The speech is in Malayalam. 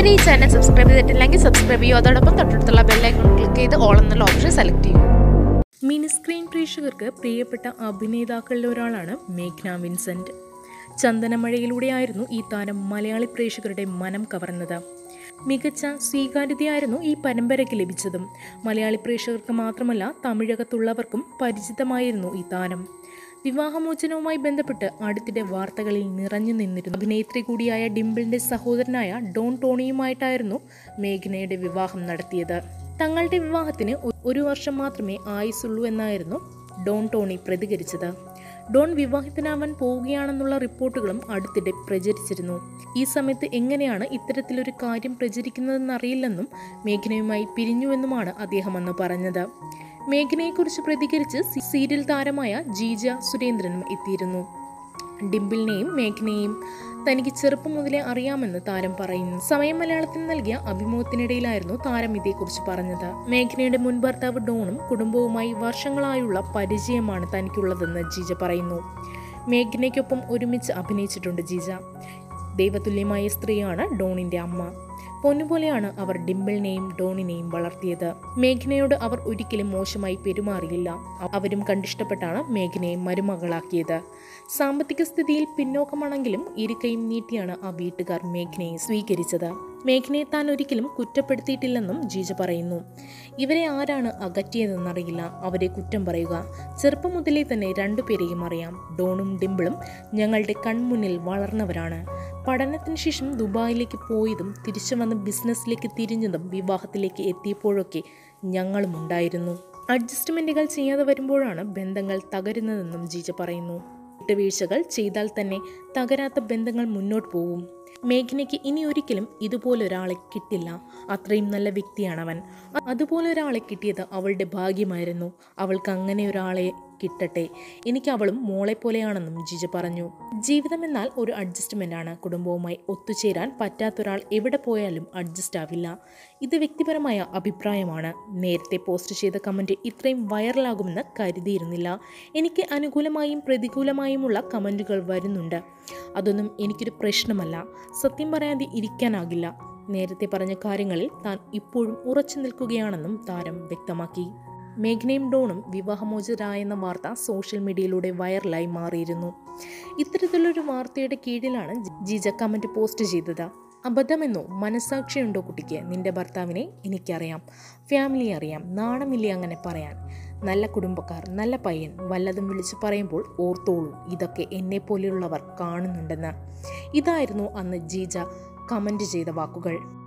ഇതുവരെ ഈ ചാനൽ സബ്സ്ക്രൈബ് ചെയ്തിട്ടില്ലെങ്കിൽ സബ്സ്ക്രൈബ് ചെയ്യൂ അതോടൊപ്പം തൊട്ടടുത്തുള്ള ബെല്ലൈക്കൺ ക്ലിക്ക് ചെയ്ത് ഓൾ എന്നുള്ള ഓപ്ഷൻ സെലക്ട് ചെയ്യൂ മിനി സ്ക്രീൻ പ്രേക്ഷകർക്ക് പ്രിയപ്പെട്ട അഭിനേതാക്കളിൽ ഒരാളാണ് മേഘ്ന വിൻസെന്റ് ചന്ദനമഴയിലൂടെയായിരുന്നു ഈ താരം മലയാളി പ്രേക്ഷകരുടെ മനം കവർന്നത് മികച്ച സ്വീകാര്യതയായിരുന്നു ഈ പരമ്പരയ്ക്ക് ലഭിച്ചതും മലയാളി പ്രേക്ഷകർക്ക് മാത്രമല്ല തമിഴകത്തുള്ളവർക്കും പരിചിതമായിരുന്നു ഈ താരം വിവാഹമോചനവുമായി ബന്ധപ്പെട്ട് അടുത്തിടെ വാർത്തകളിൽ നിറഞ്ഞു നിന്നിരുന്നു അഭിനേത്രി കൂടിയായ ഡിംപിളിന്റെ സഹോദരനായ ഡോൺ ടോണിയുമായിട്ടായിരുന്നു മേഘ്നയുടെ വിവാഹം നടത്തിയത് തങ്ങളുടെ വിവാഹത്തിന് ഒ- ഒരു വർഷം മാത്രമേ ആയുസുള്ളൂ എന്നായിരുന്നു ഡോൺ ടോണി പ്രതികരിച്ചത് ഡോൺ വിവാഹിതനാവാൻ പോവുകയാണെന്നുള്ള റിപ്പോർട്ടുകളും അടുത്തിടെ പ്രചരിച്ചിരുന്നു ഈ സമയത്ത് എങ്ങനെയാണ് ഇത്തരത്തിലൊരു കാര്യം പ്രചരിക്കുന്നതെന്നറിയില്ലെന്നും മേഘനയുമായി പിരിഞ്ഞുവെന്നുമാണ് അദ്ദേഹം അന്ന് പറഞ്ഞത് മേഘനയെക്കുറിച്ച് പ്രതികരിച്ച് സി- സീരിയൽ താരമായ ജീജ സുരേന്ദ്രനും എത്തിയിരുന്നു ഡിംപിളിനെയും മേഘനയെയും തനിക്ക് ചെറുപ്പം മുതലേ അറിയാമെന്ന് താരം പറയുന്നു സമയം മലയാളത്തിന് നൽകിയ അഭിമുഖത്തിനിടയിലായിരുന്നു താരം ഇതേക്കുറിച്ച് പറഞ്ഞത് മേഘനയുടെ മുൻ ഭർത്താവ് ഡോണും കുടുംബവുമായി വർഷങ്ങളായുള്ള പരിചയമാണ് തനിക്കുള്ളതെന്ന് ജീജ പറയുന്നു മേഘനയ്ക്കൊപ്പം ഒരുമിച്ച് അഭിനയിച്ചിട്ടുണ്ട് ജീജ ദൈവതുല്യമായ സ്ത്രീയാണ് ഡോണിന്റെ അമ്മ പൊന്നുപോലെയാണ് അവർ ഡിംപിളിനെയും ഡോണിനെയും വളർത്തിയത് മേഘനയോട് അവർ ഒരിക്കലും മോശമായി പെരുമാറിയില്ല അവരും കണ്ടിഷ്ടപ്പെട്ടാണ് മേഘനയെ മരുമകളാക്കിയത് സാമ്പത്തിക സ്ഥിതിയിൽ പിന്നോക്കമാണെങ്കിലും ഇരുകയും നീട്ടിയാണ് ആ വീട്ടുകാർ മേഘനയെ സ്വീകരിച്ചത് മേഘനയെ താൻ ഒരിക്കലും കുറ്റപ്പെടുത്തിയിട്ടില്ലെന്നും ജീജ പറയുന്നു ഇവരെ ആരാണ് അകറ്റിയതെന്നറിയില്ല അവരെ കുറ്റം പറയുക ചെറുപ്പം മുതലേ തന്നെ രണ്ടുപേരെയും അറിയാം ഡോണും ഡിംപിളും ഞങ്ങളുടെ കൺമുന്നിൽ വളർന്നവരാണ് പഠനത്തിന് ശേഷം ദുബായിലേക്ക് പോയതും തിരിച്ചു വന്ന് ബിസിനസ്സിലേക്ക് തിരിഞ്ഞതും വിവാഹത്തിലേക്ക് എത്തിയപ്പോഴൊക്കെ ഞങ്ങളും ഉണ്ടായിരുന്നു അഡ്ജസ്റ്റ്മെൻറ്റുകൾ ചെയ്യാതെ വരുമ്പോഴാണ് ബന്ധങ്ങൾ തകരുന്നതെന്നും ജീജ പറയുന്നു വിട്ടുവീഴ്ചകൾ ചെയ്താൽ തന്നെ തകരാത്ത ബന്ധങ്ങൾ മുന്നോട്ട് പോകും മേഘനയ്ക്ക് ഇനി ഒരിക്കലും ഇതുപോലൊരാളെ കിട്ടില്ല അത്രയും നല്ല വ്യക്തിയാണവൻ അ- അതുപോലെ ഒരാളെ കിട്ടിയത് അവളുടെ ഭാഗ്യമായിരുന്നു അവൾക്ക് അങ്ങനെ ഒരാളെ കിട്ടട്ടെ എനിക്ക് അവളും മോളെ പോലെയാണെന്നും ജിജ പറഞ്ഞു ജീവിതം എന്നാൽ ഒരു അഡ്ജസ്റ്റ്മെൻ്റ് ആണ് കുടുംബവുമായി ഒത്തുചേരാൻ പറ്റാത്തൊരാൾ എവിടെ പോയാലും അഡ്ജസ്റ്റ് ആവില്ല ഇത് വ്യക്തിപരമായ അഭിപ്രായമാണ് നേരത്തെ പോസ്റ്റ് ചെയ്ത കമൻറ്റ് ഇത്രയും വൈറലാകുമെന്ന് കരുതിയിരുന്നില്ല എനിക്ക് അനുകൂലമായും പ്രതികൂലമായുമുള്ള കമൻറ്റുകൾ വരുന്നുണ്ട് അതൊന്നും എനിക്കൊരു പ്രശ്നമല്ല സത്യം പറയാതെ ഇരിക്കാനാകില്ല നേരത്തെ പറഞ്ഞ കാര്യങ്ങളിൽ താൻ ഇപ്പോഴും ഉറച്ചു നിൽക്കുകയാണെന്നും താരം വ്യക്തമാക്കി മേഘ്നയും ഡോണും വിവാഹമോചിതരായെന്ന വാർത്ത സോഷ്യൽ മീഡിയയിലൂടെ വൈറലായി മാറിയിരുന്നു ഇത്തരത്തിലൊരു വാർത്തയുടെ കീഴിലാണ് ജി- ജിജ കമൻറ്റ് പോസ്റ്റ് ചെയ്തത് അബദ്ധമെന്നോ മനസാക്ഷിയുണ്ടോ കുട്ടിക്ക് നിന്റെ ഭർത്താവിനെ എനിക്കറിയാം ഫാമിലി അറിയാം നാണമില്ലേ അങ്ങനെ പറയാൻ നല്ല കുടുംബക്കാർ നല്ല പയ്യൻ വല്ലതും വിളിച്ചു പറയുമ്പോൾ ഓർത്തോളൂ ഇതൊക്കെ എന്നെ പോലെയുള്ളവർ കാണുന്നുണ്ടെന്ന് ഇതായിരുന്നു അന്ന് ജീജ കമൻറ്റ് ചെയ്ത വാക്കുകൾ